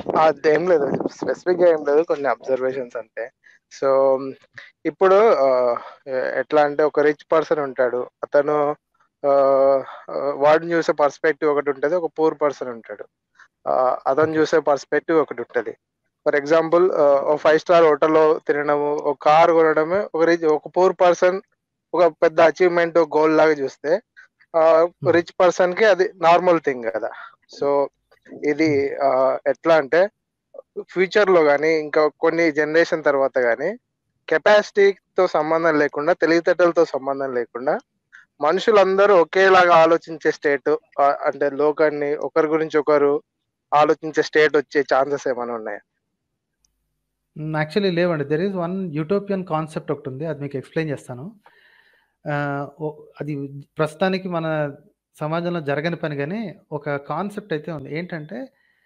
అదేం లేదు స్పెసిఫిక్ గా ఏం లేదు కొన్ని అబ్జర్వేషన్స్ అంతే సో ఇప్పుడు ఆ, ఎట్లా అంటే ఒక రిచ్ పర్సన్ ఉంటాడు అతను ఆ, ఆ, వాడిని చూసే పర్స్పెక్టివ్ ఒకటి ఉంటుంది ఒక పూర్ పర్సన్ ఉంటాడు ఆ, అతను ఓకే చూసే పర్స్పెక్టివ్ ఒకటి ఉంటుంది ఫర్ ఎగ్జాంపుల్ ఒక ఫైవ్ స్టార్ హోటల్లో తినడము ఒక కార్ కొనడమే ఒక రిచ్ ఒక పూర్ పర్సన్ ఒక పెద్ద అచీవ్మెంట్ గోల్ లాగా చూస్తే రిచ్ పర్సన్ కి అది నార్మల్ థింగ్ కదా సో ఇది ఆ, ఎట్లా అంటే ఫ్యూచర్ లో కానీ ఇంకా కొన్ని జనరేషన్ తర్వాత కానీ కెపాసిటీతో సంబంధం లేకుండా తెలివితేటలతో సంబంధం లేకుండా మనుషులందరూ ఒకేలాగా ఆలోచించే స్టేట్ అంటే లోకాన్ని ఒకరి గురించి ఒకరు ఆలోచించే స్టేట్ వచ్చే ఛాన్సెస్ ఏమైనా ఉన్నాయా యాక్చువల్లీ లేవండి there is one utopian concept ఒకటి ఉంది అది మీకు ఎక్స్ప్లెయిన్ చేస్తాను ఆ, ఓ- అది ప్రస్తుతానికి మన సమాజంలో జరగని పని కానీ ఒక కాన్సెప్ట్ అయితే ఉంది ఏంటంటే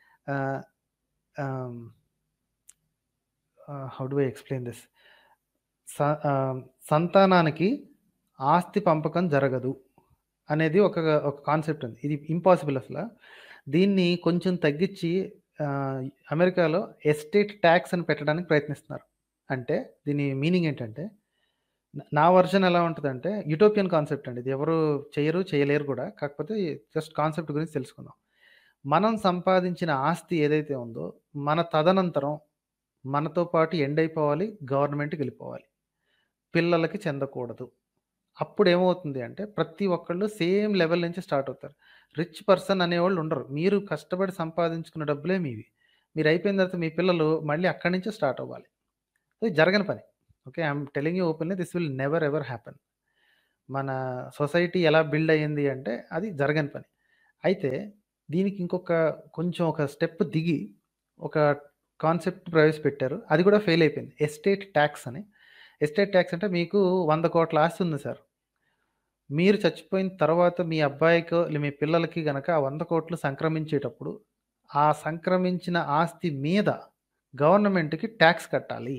how do I explain this సంతానానికి ఆస్తి పంపకం జరగదు అనేది ఒక ఒక కాన్సెప్ట్ ఉంది ఇది ఇంపాసిబుల్ అసలు దీన్ని కొంచెం తగ్గించి ఆ, అమెరికాలో ఎస్టేట్ ట్యాక్స్ అని పెట్టడానికి ప్రయత్నిస్తున్నారు అంటే దీని మీనింగ్ ఏంటంటే నా- నా వర్షన్ ఎలా ఉంటుందంటే యూటోపియన్ కాన్సెప్ట్ అండి ఇది ఎవరు చేయరు చేయలేరు కూడా కాకపోతే జస్ట్ కాన్సెప్ట్ గురించి తెలుసుకుందాం మనం సంపాదించిన ఆస్తి ఏదైతే ఉందో మన తదనంతరం మనతో పాటు ఎండ్ అయిపోవాలి గవర్నమెంట్కి వెళ్ళిపోవాలి పిల్లలకి చెందకూడదు అప్పుడు ఏమవుతుంది అంటే ప్రతి ఒక్కళ్ళు సేమ్ లెవెల్ నుంచి స్టార్ట్ అవుతారు రిచ్ పర్సన్ అనేవాళ్ళు ఉండరు మీరు కష్టపడి సంపాదించుకున్న డబ్బులే మీవి మీరు అయిపోయిన తర్వాత మీ పిల్లలు మళ్ళీ అక్కడి నుంచే స్టార్ట్ అవ్వాలి ఇది జరగని పని okay I'm telling you openly this will never ever happen మన సొసైటీ ఎలా బిల్డ్ అయ్యింది అంటే అది జరగని పని అయితే దీనికి ఇంకొక కొంచెం ఒక స్టెప్ దిగి ఒక కాన్సెప్ట్ ప్రవేశపెట్టారు అది కూడా ఫెయిల్ అయిపోయింది ఎస్టేట్ ట్యాక్స్ అని ఎస్టేట్ ట్యాక్స్ అంటే మీకు వంద కోట్ల ఆస్తి ఉంది సార్ మీరు చచ్చిపోయిన తర్వాత మీ అబ్బాయికో లే మీ పిల్లలకి గనక ఆ వంద కోట్లు సంక్రమించేటప్పుడు ఆ సంక్రమించిన ఆస్తి మీద గవర్నమెంట్కి ట్యాక్స్ కట్టాలి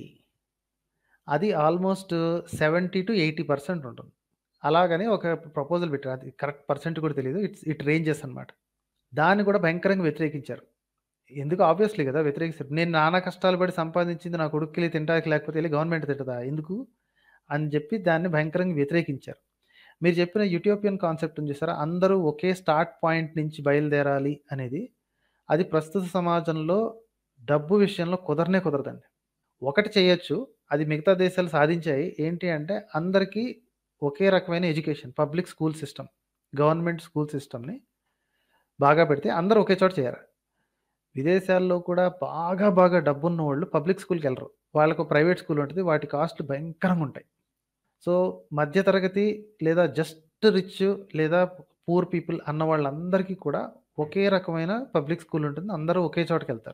అది almost seventy to eighty percent ఉంటుంది అలాగని ఒక ప్రపోజల్ పెట్టారు అది కరెక్ట్ పర్సెంట్ కూడా తెలియదు ఇట్స్ ఇట్ రేంజెస్ అనమాట దాన్ని కూడా భయంకరంగా వ్యతిరేకించారు ఎందుకు ఆబ్వియస్లీ కదా వ్యతిరేకిస్తారు నేను నానా కష్టాలు పడి సంపాదించింది నా కొడుకు వెళ్ళి తింటానికి లేకపోతే వెళ్ళి గవర్నమెంట్ తింటదా ఎందుకు అని చెప్పి దాన్ని భయంకరంగా వ్యతిరేకించారు మీరు చెప్పిన యూటోపియన్ కాన్సెప్ట్ ఉంది చూసారా అందరూ ఒకే స్టార్ట్ పాయింట్ నుంచి బయలుదేరాలి అనేది అది ప్రస్తుత సమాజంలో డబ్బు విషయంలో కుదరనే కుదరదండి ఒకటి చేయొచ్చు అది మిగతా దేశాలు సాధించాయి ఏంటి అంటే అందరికీ ఒకే రకమైన education public school system government school సిస్టమ్ని బాగా పెడితే అందరూ ఒకే చోట చేయాలి విదేశాల్లో కూడా బాగా బాగా డబ్బున్న వాళ్ళు పబ్లిక్ స్కూల్కి వెళ్ళరు వాళ్ళకు ప్రైవేట్ స్కూల్ ఉంటుంది వాటి కాస్ట్లు భయంకరంగా ఉంటాయి సో మధ్యతరగతి లేదా జస్ట్ రిచ్ లేదా పూర్ పీపుల్ అన్న వాళ్ళందరికీ కూడా ఒకే రకమైన పబ్లిక్ స్కూల్ ఉంటుంది అందరూ ఒకే చోటకి వెళ్తారు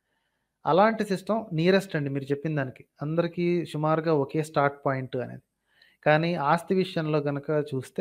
అలాంటి సిస్టమ్ నియరెస్ట్ అండి మీరు చెప్పిన దానికి అందరికీ సుమారుగా ఒకే స్టార్ట్ పాయింట్ అనేది కానీ ఆస్తి విషయంలో కనుక చూస్తే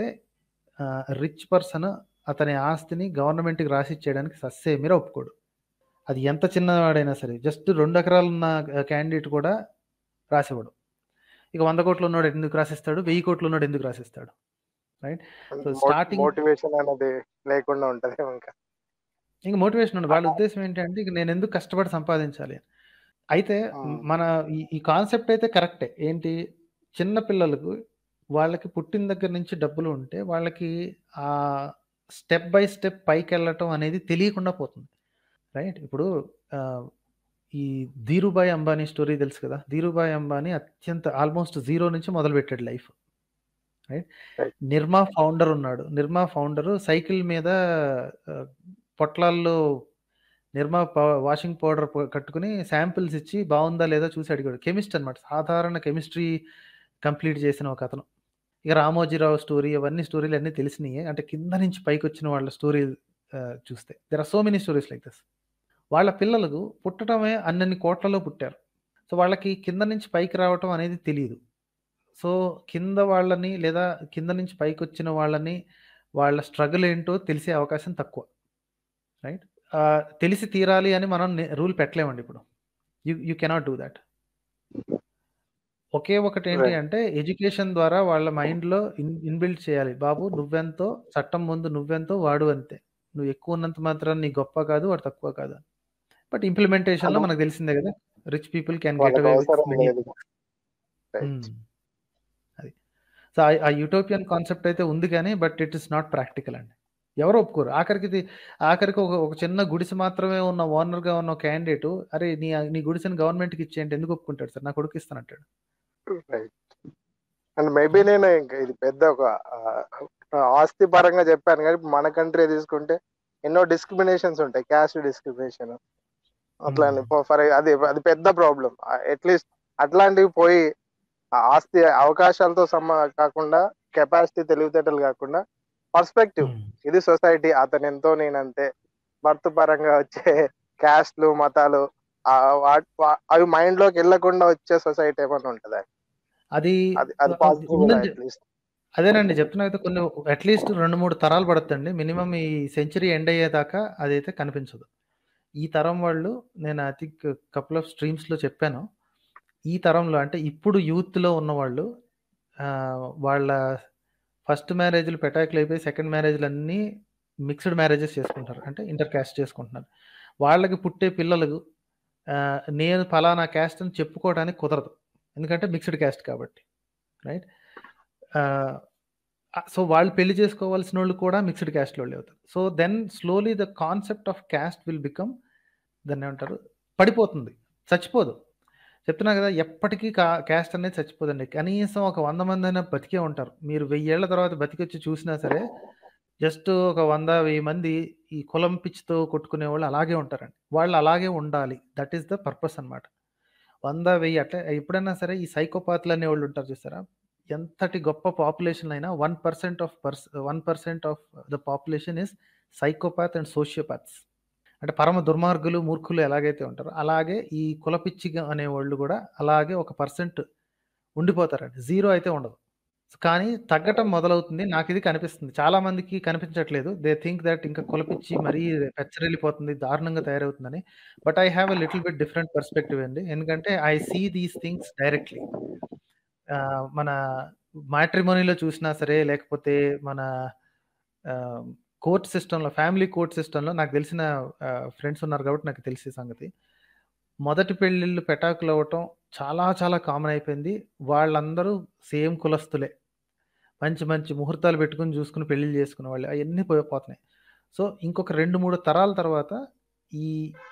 రిచ్ పర్సన్ అతని ఆస్తిని గవర్నమెంట్కి రాసి ఇచ్చేయడానికి సస్సే మీరు ఒప్పుకోడు అది ఎంత చిన్నవాడైనా సరే జస్ట్ రెండు ఎకరాలు ఉన్న క్యాండిడేట్ కూడా రాసివ్వడు ఇక వంద కోట్లు ఉన్నాడు ఎందుకు రాసిస్తాడు వెయ్యి కోట్లు ఉన్నాడు ఎందుకు రాసిస్తాడు రైట్ సో స్టార్టింగ్ మోటివేషన్ అనేది లేకుండా ఉంటది ఇంకా ఇంక మోటివేషన్ ఉండదు వాళ్ళ ఉద్దేశం ఏంటంటే ఇక నేను ఎందుకు కష్టపడి సంపాదించాలి అని. అయితే Hmm. మన ఈ ఈ కాన్సెప్ట్ అయితే కరెక్టే ఏంటి చిన్న పిల్లలకు వాళ్ళకి పుట్టిన దగ్గర నుంచి డబ్బులు ఉంటే వాళ్ళకి ఆ స్టెప్ బై స్టెప్ పైకి వెళ్ళటం అనేది తెలియకుండా పోతుంది రైట్ ఇప్పుడు ఆ, ఈ ధీరుభాయ్ అంబానీ స్టోరీ తెలుసు కదా ధీరుభాయ్ అంబానీ అత్యంత ఆల్మోస్ట్ జీరో నుంచి మొదలు పెట్టాడు life right Right. Nirma founder ఉన్నాడు నిర్మా ఫౌండర్ సైకిల్ మీద ఆ, పొట్లాల్లో నిర్మా ప- వాషింగ్ పౌడర్ ప- కట్టుకుని శాంపిల్స్ ఇచ్చి బాగుందా లేదా చూసి అడిగాడు కెమిస్ట్ అన్నమాట సాధారణ కెమిస్ట్రీ కంప్లీట్ చేసిన ఒక అతను ఇక రామోజీరావు స్టోరీ అవన్నీ స్టోరీలు అన్నీ తెలిసినాయి అంటే కింద నుంచి పైకి వచ్చిన వాళ్ళ స్టోరీ చూస్తే there are so many stories like this వాళ్ళ పిల్లలకు పుట్టడమే అన్నన్ని కోట్లలో పుట్టారు సో వాళ్ళకి కింద నుంచి పైకి రావటం అనేది తెలియదు సో కింద వాళ్ళని లేదా కింద నుంచి పైకి వచ్చిన వాళ్ళని వాళ్ళ స్ట్రగుల్ ఏంటో తెలిసే అవకాశం తక్కువ రైట్ తెలిసి తీరాలి అని మనం రూల్ పెట్టలేమండి ఇప్పుడు you you cannot do that ఒకే ఒకటి ఏంటి Right. అంటే ఎడ్యుకేషన్ ద్వారా వాళ్ళ మైండ్లో ఇన్ ఇన్బిల్డ్ చేయాలి బాబు నువ్వెంతో చట్టం ముందు నువ్వెంతో వాడు అంతే నువ్వు ఎక్కువ ఉన్నంత మాత్రం నీ గొప్ప కాదు వాడు తక్కువ కాదు బట్ ఇంప్లిమెంటేషన్‌లో అది మనకు తెలిసిందే గదా! రిచ్ పీపుల్ క్యాన్ గెట్ వాళ్ళకి అవే విత్ అవసరం మెనీ లేదు. రైట్. హ్మ్. అది. సో, ఆ ఆ యూటోపియన్ కాన్సెప్ట్ అయితే ఉంది గానీ, but it is not practical అండి. ఎవరు ఒప్పుకోరు. ఆఖరికి ఇది ఆఖరికి ఒక ఒక చిన్న గుడిసె మాత్రమే ఉన్న ఓనర్‌గా ఉన్న ఒక క్యాండిడేటు, "అరే! నీ నీ గుడిసెని గవర్నమెంట్‌కి ఇచ్చేయి" అంటే ఎందుకు ఒప్పుకుంటాడు సార్? నా కొడుకు ఇస్తానంటాడు. రైట్. అండ్ మేబీ నేను ఇంక ఇది పెద్ద ఒక ఆహ్, ఆస్తి పరంగా చెప్పాను గానీ, మన కంట్రీ తీసుకుంటే ఎన్నో డిస్క్రిమినేషన్స్ ఉంటాయి. Caste discrimination. అట్లని హ్మ్. ఫర్ ఫర్ అది అది పెద్ద ప్రాబ్లమ్. ఆహ్, అట్‌లీస్ట్ అట్లాంటివి పోయి ఆ ఆస్తి అవకాశాలతో సమ కాకుండా కెపాసిటీ తెలివితేటలు కాకుండా పర్స్పెక్టివ్. హ్మ్. ఇది సొసైటీ. అతనెంతో నేనంతే. బర్త్ పరంగా వచ్చే క్యాస్ట్‌లు, మతాలు ఆహ్, వాట్ వ అవి మైండ్‌లోకి ఎళ్ళకుండా వచ్చే సొసైటీ ఏమన్నా ఉంటదా? అది అది అది ఆహ్, పాసిబులా ఉందని చె అట్‌లీస్ట్? అదేనండి చెప్తున్నా కదా! కొన్ని అట్‌లీస్ట్ 2, 3 తరాలు పడతండి. మినిమమ్ ఈ సెంచరీ ఎండ్ అయ్యేదాకా అదైతే కనిపించదు. ఈ తరం వాళ్ళు నేను ఐ థింక్ కపుల్ ఆఫ్ స్ట్రీమ్స్‌లో చెప్పాను. ఈ తరంలో అంటే ఇప్పుడు యూత్‌లో ఉన్నవాళ్ళు ఆహ్, వాళ్ళ ఫస్ట్ మ్యారేజ్‌లు పెటాకులయిపోయి సెకండ్ మ్యారేజ్‌లన్నీ మిక్స్డ్ మ్యారేజెస్ చేసుకుంటారు. అంటే ఇంటర్ కాస్ట్ చేసుకుంటున్నారు. వాళ్ళకి పుట్టే పిల్లలు ఆహ్, నేను పలానా కాస్ట్ అని చెప్పుకోవడానికి కుదరదు. ఎందుకంటే మిక్స్డ్ కాస్ట్ కాబట్టి. రైట్? ఆహ్, ఆహ్, సో, వాళ్ళు పెళ్లి చేసుకోవాల్సినోళ్ళు కూడా మిక్స్డ్ కాస్ట్‌లోళ్ళే అవుతారు. So, then slowly the concept of caste will become దాన్నేమంటారు? పడిపోతుంది. చచ్చిపోదు. చెప్తున్నా కదా! ఎప్పటికీ కా కాస్ట్ అనేది చచ్చిపోదండి. కనీసం ఒక 100 మందైనా బతికే ఉంటారు. మీరు 1000 ఏళ్ల తర్వాత బతికొచ్చి చూసినా సరే, జస్ట్ ఒక 100, 1000 మంది ఈ కులం పిచ్చితో కొట్టుకునేవాళ్ళు అలాగే ఉంటారండి. వాళ్ళు అలాగే ఉండాలి. దట్ ఈస్ ద పర్పస్ అన్నమాట. 100, 1000 అట్లా ఎప్పుడైనా సరే ఈ సైకోపాత్‌లు అనేవాళ్ళు ఉంటారు చూసారా? ఎంతటి గొప్ప పాపులేషన్ అయినా 1% ఆఫ్ పర్స్ 1% of the population is psychopath and sociopaths. అంటే పరమ దుర్మార్గులు, మూర్ఖులు ఎలాగైతే ఉంటారో, అలాగే ఈ కులపిచ్చిగా అనేవాళ్ళు కూడా అలాగే ఒక పర్సెంట్ ఉండిపోతారండి. జీరో అయితే ఉండదు. కానీ తగ్గటం మొదలవుతుంది. నాకిది కనిపిస్తుంది. చాలా మందికి కనిపించట్లేదు. దే థింక్ థట్ ఇంకా కులపిచ్చి మరీ పెచ్చరిల్లిపోతుంది, దారుణంగా తయారవుతుందని. But I have a little bit different perspective అండి. ఎందుకంటే I see these things directly. Ah, మన మ్యాట్రిమోనీలో చూసినా సరే, లేకపోతే మన ఆహ్, కోర్ట్ సిస్టమ్‌లో ఫ్యామిలీ కోర్ట్ సిస్టమ్‌లో నాకు తెలిసిన ఆహ్, ఫ్రెండ్స్ ఉన్నారు కాబట్టి నాకు తెలుసు ఈ సంగతి. మొదటి పెళ్ళిళ్ళు పెటాకులవ్వటం చాలా చాలా కామన్ అయిపోయింది. వాళ్ళందరూ సేమ్ కులస్తులే. మంచి మంచి ముహూర్తాలు పెట్టుకొని చూసుకొని పెళ్ళిళ్ళు చేసుకునేవాళ్ళు. అయన్నీ పోయి పోతున్నాయి. సో, ఇంకొక 2, 3 తరాల తర్వాత ఈ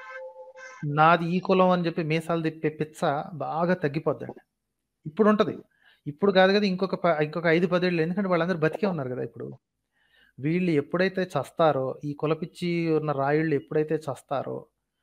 నాది ఈ కులం అని చెప్పి మీసాలు తిప్పే పిచ్చ బాగా తగ్గిపోద్దండి. ఇప్పుడుంటది. ఇప్పుడు కాదు కదా! ఇంకొక ప ఇంకొక 5, 10 ఏళ్ళు ఎందుకంటే వాళ్ళందరూ బతికే ఉన్నారు కదా! ఇప్పుడు. వీళ్ళు ఎప్పుడైతే చస్తారో, ఈ కులపిచ్చి ఉన్న రాయుళ్ళు ఎప్పుడైతే చస్తారో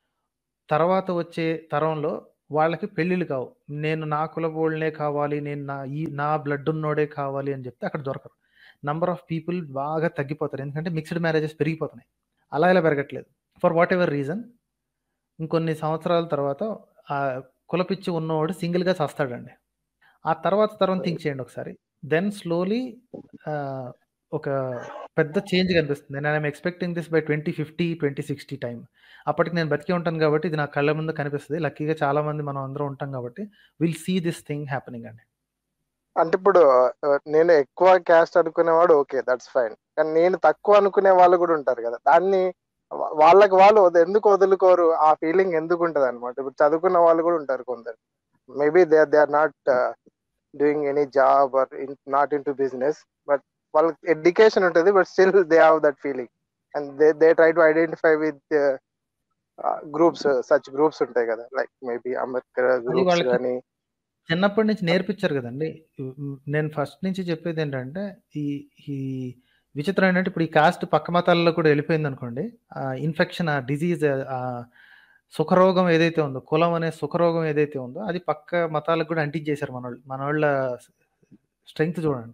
తర్వాత వచ్చే తరంలో వాళ్ళకి పెళ్ళిళ్ళు కావు. నేను నా కులపోళ్ళనే కావాలి. నేను నా ఈ నా బ్లడ్ ఉన్నోడే కావాలి అని చెప్తే అక్కడ దొరకరు. నంబర్ ఆఫ్ పీపుల్ బాగా తగ్గిపోతారు. ఎందుకంటే మిక్స్డ్ మ్యారేజెస్ పెరిగిపోతున్నాయి. అలా ఇలా పెరగట్లేదు. ఫర్ వాట్ ఎవర్ రీజన్ ఇంకొన్ని సంవత్సరాల తర్వాత ఆహ్, కులపిచ్చి ఉన్నోడు సింగిల్‌గా చస్తాడండి. ఆ తర్వాత తరం థింక్ చేయండి ఒకసారి. దెన్ స్లోలీ ఆహ్, ఒక పెద్ద చేంజ్ కనిపిస్తుంది. And I am expecting this by 2050, 2060 time. అప్పటికి నేను బతికే ఉంటాను కాబట్టి ఇది నా కళ్ళ ముందు కనిపిస్తది. లక్కీగా చాలా మంది మనం అందరం ఉంటాం కాబట్టి will see this thing happening అండి. అంటే ఇప్పుడు ఆహ్, నేను ఎక్కువ క్యాస్ట్ అనుకునేవాడు ఓకే. That's fine. కానీ నేను తక్కువ అనుకునే వాళ్ళు కూడా ఉంటారు కదా! దాన్ని వా వాళ్ళకి వాళ్ళు వద ఎందుకు వదులుకోరు? ఆ ఫీలింగ్ ఎందుకుంటదన్నమాట? ఇప్పుడు చదువుకున్న వాళ్ళు కూడా ఉంటారు కొందరు. Maybe they they are not doing any job or in not into business. But వాళ్ళకి ఎడ్యుకేషన్ ఉంటది. But still they have that feeling. And they they try to identify with ah, groups such groups ఉంటాయి కదా! Like maybe Ambedkar అది groups వాళ్ళకి గాని చిన్నప్పటి నుంచి నేర్పించారు కదండీ! హ్మ్, హ్మ్. నేను ఫస్ట్ నుంచి చెప్పేదేంటంటే ఈ ఈ విచిత్రం ఏంటంటే ఇప్పుడు ఈ కాస్ట్ పక్క మతాల్లో కూడా వెళ్ళిపోయిందనుకోండి. ఆహ్, ఇన్ఫెక్షన్ ఆ డిసీజ్ ఆహ్, సుఖరోగం ఏదైతే ఉందో, కులం అనే సుఖరోగం ఏదైతే ఉందో అది పక్క మతాలకు కూడా అంటించేసారు మనోళ్ళు. మనోళ్ళ స్ట్రెంగ్త్ చూడండి.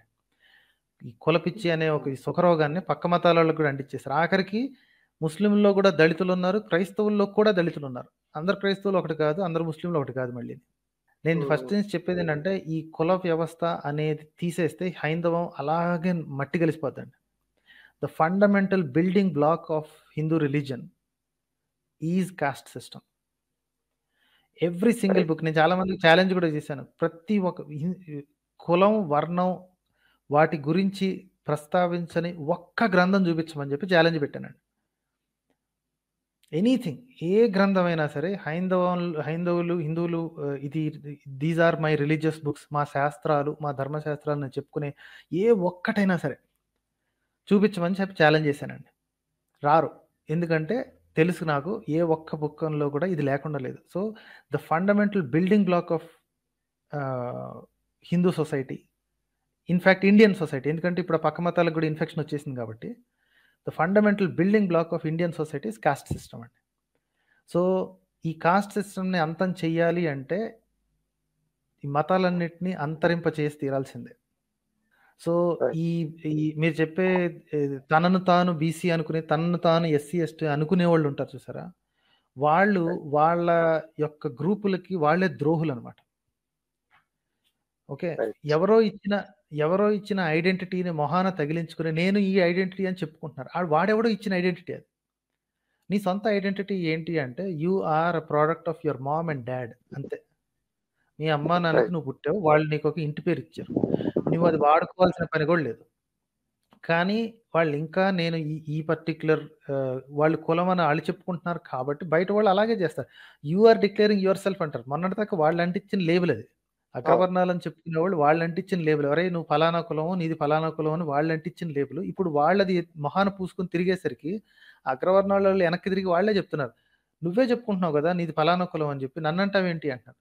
ఈ కులపిచ్చి అనే ఒక ఈ సుఖరోగాన్ని పక్క మతాలోళ్ళకి కూడా అంటించేసారు. ఆఖరికి ముస్లింల్లో కూడా దళితులున్నారు. క్రైస్తవుల్లో కూడా దళితులున్నారు. అందరు క్రైస్తవులు ఒకటి కాదు. అందరు ముస్లింలు ఒకటి కాదు మళ్ళీ. నేను ఫస్ట్ హ్మ్. నుంచి చెప్పేదేంటంటే ఈ కుల వ్యవస్థ అనేది తీసేస్తే హైందవం అలాగే మట్టి కలిసిపోద్దండి. The fundamental building block of Hindu religion is caste system. Every single right. Book నేను చాలా మందికి ఛాలెంజ్ కూడా చేశాను. ప్రతి ఒక్క హి కులం, వర్ణం వాటి గురించి ప్రస్తావించని ఒక్క గ్రంథం చూపించమని చెప్పి ఛాలెంజ్ పెట్టానండి. ఎనీథింగ్ ఏ గ్రంథమైనా సరే హైందవులు హైందవులు హిందువులు ఆ, ఇది these are my religious books మా శాస్త్రాలు మా ధర్మశాస్త్రాలు నేను చెప్పుకునే ఏ ఒక్కటైనా సరే చూపించమని చెప్పి ఛాలెంజ్ చేశానండి రారు ఎందుకంటే తెలుసు నాకు ఏ ఒక్క బుక్కంలో కూడా ఇది లేకుండా లేదు so the fundamental building block of Hindu society in fact Indian society ఎందుకంటే ఇప్పుడు ఆ పక్క మతాలకు కూడా ఇన్ఫెక్షన్ వచ్చేసింది కాబట్టి the fundamental building block of Indian society is caste system అండి సో ఈ కాస్ట్ సిస్టమ్ని అంతం చెయ్యాలి అంటే ఈ మతాలన్నిటినీ అంతరింప చేసి తీరాల్సిందే సో Right. ఈ ఈ మీరు చెప్పే ఏ, తనను తాను బీసీ అనుకునే తనను తాను ఎస్సీ ఎస్టీ అనుకునే వాళ్ళు ఉంటారు చూసారా వాళ్ళు వాళ్ళ యొక్క గ్రూపులకి వాళ్ళే ద్రోహులు అనమాట ఓకే Right. ఎవరో ఇచ్చిన ఎవరో ఇచ్చిన ఐడెంటిటీని మొహాన తగిలించుకుని నేను ఈ ఐడెంటిటీ అని చెప్పుకుంటున్నారు ఆ వాడెవడో ఇచ్చిన ఐడెంటిటీ అది నీ సొంత ఐడెంటిటీ ఏంటి అంటే you are a product of your mom and dad అంతే మీ అమ్మ నాన్నకి Right. నువ్వు పుట్టావు వాళ్ళు నీకు ఒక ఇంటి పేరు ఇచ్చారు నువ్వు అది వాడుకోవాల్సిన పని కూడా లేదు కానీ వాళ్ళు ఇంకా నేను ఈ ఈ పర్టిక్యులర్ వాళ్ళు కులం అని వాళ్ళు చెప్పుకుంటున్నారు కాబట్టి బయట వాళ్ళు అలాగే చేస్తారు you are declaring yourself అంటారు మొన్నటిదాకా వాళ్ళు అంటించిన లేబుల్ అది అగ్రవర్ణాలు అని చెప్పుకునే వాళ్ళు వాళ్ళు అంటించిన లేబుల్ ఎవరై నువ్వు ఫలానా కులము నీది ఫలానా కులం అని వాళ్ళు అంటించిన లేబుల్ ఇప్పుడు వాళ్ళది మొహాన పూసుకొని తిరిగేసరికి అగ్రవర్ణాల వాళ్ళు వెనక్కి తిరిగి వాళ్ళే చెప్తున్నారు నువ్వే చెప్పుకుంటున్నావు కదా నీది ఫలానా కులం అని చెప్పి నన్నంటావేంటి అంటున్నారు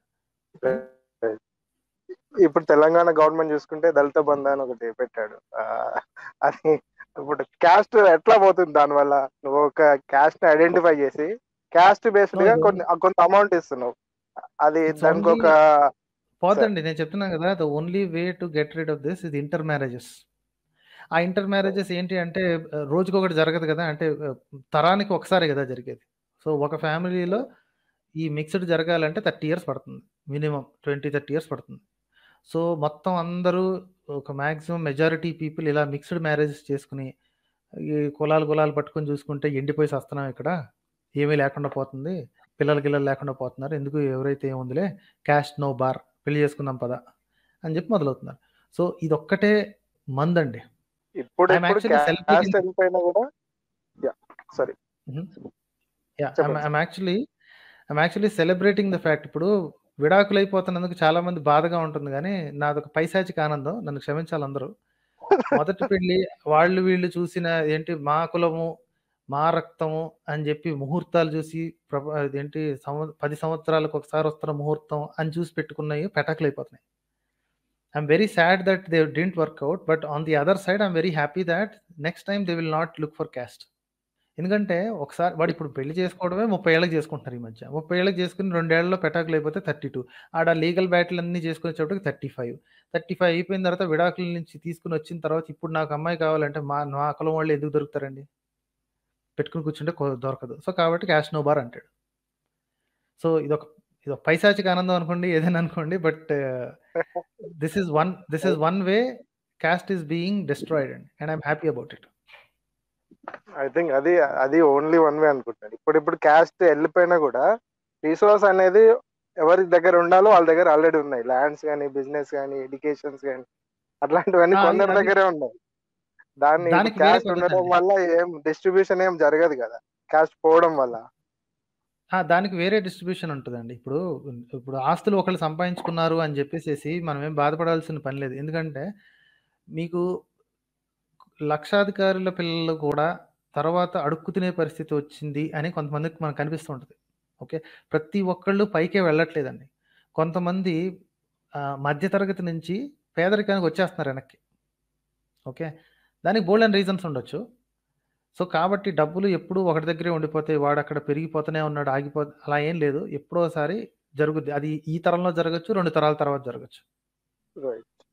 ఇప్పుడు తెలంగాణ గవర్నమెంట్ చూసుకుంటే దళిత బంధు అని ఒకటి పెట్టాడు ఆ, అది ఇప్పుడు క్యాస్ట్ ఎట్లా పోతుంది దానివల్ల నువ్వు ఒక క్యాస్ట్ ని ఐడెంటిఫై చేసి క్యాస్ట్ బేస్డ్ గా No, కొన్ని కొంత అమౌంట్ ఇస్తున్నావు అది It's దానికి ఒక పోతండి నేను చెప్తున్నాను కదా the only way to get rid of this ఇది ఇంటర్ మ్యారేజెస్ ఆ ఇంటర్ మ్యారేజెస్ ఏంటి అంటే ఆ, రోజుకొకటి జరగదు కదా అంటే ఆ, తరానికి ఒకసారి కదా జరిగేది సో ఒక ఫ్యామిలీలో ఈ మిక్స్డ్ జరగాలంటే థర్టీ ఇయర్స్ పడుతుంది మినిమం ట్వంటీ థర్టీ ఇయర్స్ పడుతుంది సో మొత్తం అందరూ ఒక మ్యాక్సిమం మెజారిటీ పీపుల్ ఇలా మిక్స్డ్ మ్యారేజెస్ చేసుకుని ఈ కులాలు కులాలు పట్టుకొని చూసుకుంటే ఎండిపోయి వస్తున్నాం ఇక్కడ ఏమీ లేకుండా పోతుంది పిల్లలు గిల్లలు లేకుండా పోతున్నారు ఎందుకు ఎవరైతే ఏముందిలే క్యాస్ట్ నో బార్ పెళ్లి చేసుకుందాం పద అని చెప్పి మొదలవుతున్నారు సో ఇది ఒక్కటే మందండి ఇప్పుడు I'm ఇప్పుడు actually క్యాస్ట్ celebrating- వెళ్ళిపోయినా కూడా సారీ యా చెప్పండి. I'm actually I'm actually celebrating the fact ఇప్పుడు విడాకులు అయిపోతున్నందుకు చాలా మంది బాధగా ఉంటుంది కానీ నాదొక పైశాచిక ఆనందం నన్ను క్షమించాలి అందరూ మొదటి పెళ్లి వాళ్ళు వీళ్ళు చూసిన ఏంటి మా కులము మా రక్తము అని చెప్పి ముహూర్తాలు చూసి ప్రభ ఏంటి సంవ పది సంవత్సరాలకు ఒకసారి వస్తున్న ముహూర్తం అని చూసి పెట్టుకున్నవి పెటాకులు అయిపోతున్నాయి I'm very sad that they didn't work out but on the other side I'm very happy that next time they will not look for caste ఎందుకంటే ఒకసారి వాడు ఇప్పుడు పెళ్లి చేసుకోవడమే ముప్పై ఏళ్ళకి చేసుకుంటున్నారు ఈ మధ్య ముప్పై ఏళ్ళకి చేసుకుని రెండేళ్లలో పెటాకులు అయిపోతే థర్టీ టూ ఆడ లీగల్ బ్యాటిల్ అన్ని చేసుకునేటప్పటికి థర్టీ ఫైవ్ థర్టీ ఫైవ్ అయిపోయిన తర్వాత విడాకుల నుంచి తీసుకుని వచ్చిన తర్వాత ఇప్పుడు నాకు అమ్మాయి కావాలంటే మా నా కులం వాళ్ళు ఎందుకు దొరుకుతారండి పెట్టుకుని కూర్చుంటే కొ- దొరకదు సో కాబట్టి క్యాష్ నో బార్ అంటాడు సో ఇదొక ఇదొక పైశాచిక ఆనందం అనుకోండి ఏదైనా అనుకోండి but this is one this is one way caste is being destroyed and and I'm happy about it I think అది అది ఓన్లీ వన్ వే అనుకుంటాను ఇప్పుడు ఇప్పుడు క్యాస్ట్ వెళ్ళిపోయినా కూడా రిసోర్స్ అనేది ఎవరి దగ్గర ఉండాలో వాళ్ళ దగ్గర ఆల్రెడీ ఉన్నాయి ల్యాండ్స్ కానీ బిజినెస్ కానీ ఎడ్యుకేషన్స్ కానీ అట్లాంటివన్నీ ఆ, అది- కొందరి అది- దగ్గరే ఉన్నాయి దాన్ని దానికి వేరే క్యాస్ట్ పద్ధతి ఉండడం అండి. వల్ల ఏం డిస్ట్రిబ్యూషన్ ఏం జరగదు కదా క్యాస్ట్ పోవడం వల్ల ఆ! దానికి వేరే డిస్ట్రిబ్యూషన్ ఉంటదండి. ఇప్పుడు, ఇప్పుడు ఆస్తులు ఒకళ్ళు సంపాదించుకున్నారు అని జెప్పేసేసి మనమేం బాధపడాల్సిన పని లేదు. ఎందుకంటే, మీకు లక్షాధికారుల పిల్లలు కూడా తర్వాత అడుక్కు తినే పరిస్థితి వచ్చింది అని కొంతమందికి మనకు కనిపిస్తూ ఉంటది. ఓకే. ప్రతి ఒక్కళ్ళు పైకే వెళ్ళట్లేదండి. కొంతమంది ఆహ్, మధ్య తరగతి నుంచి పేదరికానికి వచ్చేస్తున్నారు ఎనక్కి. ఓకే. దానికి బోలెడన్ని రీజన్స్ ఉండొచ్చు. సో, కాబట్టి డబ్బులు ఎప్పుడూ ఒకటి దగ్గరే ఉండిపోతాయి. వాడక్కడ పెరిగిపోతూనే ఉన్నాడు, ఆగిపో అలా ఏం లేదు. ఎప్పుడో ఒకసారి జరుగుద్ది. అది ఈ తరంలో జరగొచ్చు, 2 తరాల తర్వాత జరగొచ్చు. రైట్.